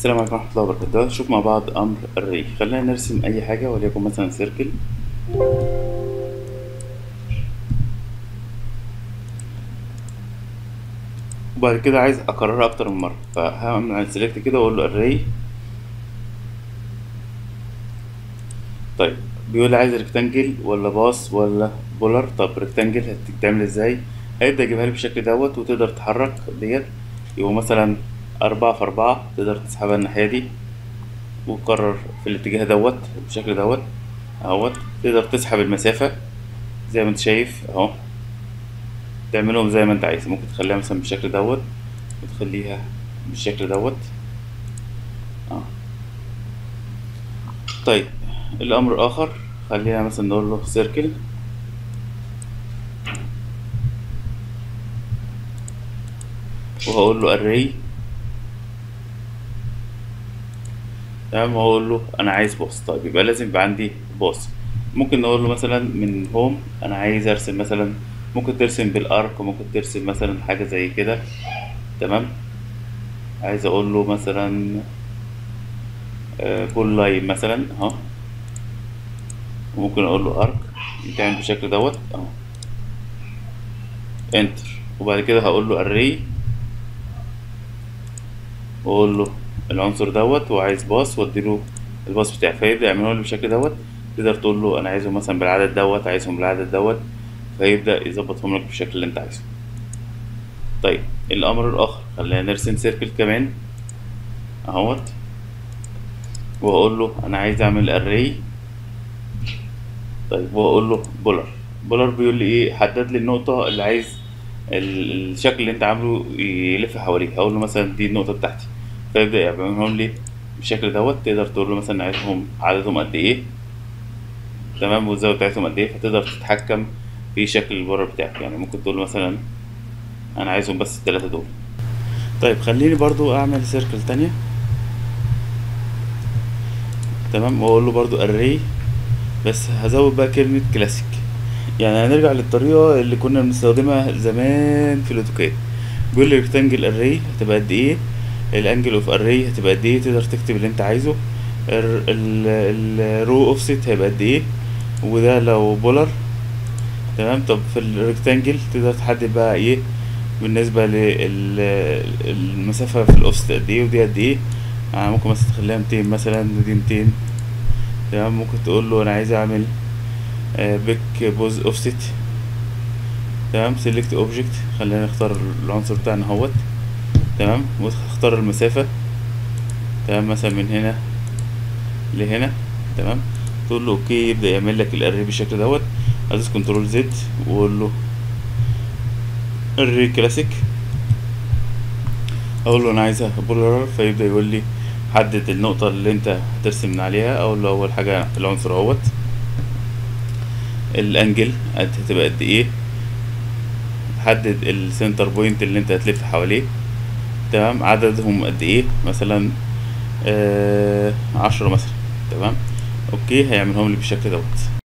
السلام عليكم ورحمة الله وبركاته دلوقتي نشوف مع بعض أمر الري خلينا نرسم أي حاجة وليكن مثلا سيركل وبعد كده عايز أكررها أكتر من مرة فهعمل على سيلكت كده وأقول له الري طيب بيقول لي عايز ريكتانجل ولا باص ولا بولر طب ريكتانجل هتتعمل ازاي هيبدأ يجيبها لي بالشكل دوت وتقدر تحرك ديت يبقى مثلا أربعة في أربعة تقدر تسحبها الناحية دي وتقرر في الاتجاه دوت بالشكل دوت اهوت تقدر تسحب المسافة زي ما انت شايف اهو تعملهم زي ما انت عايز ممكن تخليها مثلا بالشكل دوت وتخليها بالشكل دوت اه طيب الأمر الآخر خلينا مثلا نقول له سيركل وهقول له array تمام وهقول له انا عايز باص طيب يبقى لازم يبقى عندي باص ممكن نقول له مثلا من هوم انا عايز ارسم مثلا ممكن ترسم بالارك ممكن ترسم مثلا حاجه زي كده تمام عايز اقول له مثلا بول لاين مثلا اهو وممكن اقول له ارك يتعمل بالشكل دوت اهو انتر وبعد كده هقول له array واقول له العنصر دوت وعايز باص واديله الباص بتاعي فيبدأ يعمله لي بالشكل دوت تقدر تقول له انا عايزهم مثلا بالعدد دوت عايزهم بالعدد دوت فيبدأ يظبطهم لك بالشكل اللي انت عايزه طيب الامر الاخر خلينا نرسم سيركل كمان اهوت واقول له انا عايز اعمل array طيب واقول له بولر بولر بيقول لي ايه حدد لي النقطة اللي عايز الشكل اللي انت عامله يلف حواليه هقول له مثلا دي النقطة بتاعتي فيبدأ يعملهم لي بالشكل دوت تقدر تقول له مثلا عايزهم عددهم قد ايه تمام والزاوية بتاعتهم قد ايه فتقدر تتحكم في شكل البولر بتاعك يعني ممكن تقول له مثلا انا عايزهم بس التلاتة دول طيب خليني برضو اعمل سيركل تانية تمام واقول له برضو array بس هزود بقى كلمة كلاسيك يعني هنرجع للطريقة اللي كنا بنستخدمها زمان في الاوتوكاد بيقول لي ريكتانجل array هتبقى قد ايه الانجل اوف array هتبقى قد ايه تقدر تكتب اللي انت عايزه الرو اوفست هيبقى قد ايه وده لو بولر تمام طب في الريكتانجل تقدر تحدد بقى ايه بالنسبة للمسافة في الاوفست قد ايه ودي قد ايه يعني ممكن مثلا تخليها ميتين مثلا ودي ميتين تمام ممكن تقول له انا عايز اعمل بيك بوز اوفست تمام سيلكت اوبجكت خلينا نختار العنصر بتاعنا اهوت تمام واختار المسافة تمام مثلا من هنا لهنا تمام تقول له اوكي يبدأ يعمل لك الاري بالشكل دوت ادوس كنترول زد واقول له اري كلاسيك اقول له انا عايزها بولر فيبدأ يقول لي حدد النقطة اللي انت هترسم من عليها اقول له اول حاجة العنصر اهوت الانجل هتبقى قد ايه حدد السنتر بوينت اللي انت هتلف حواليه تمام عددهم قد ايه مثلا آه عشرة مثلا تمام اوكي هيعملهم لي بالشكل دوت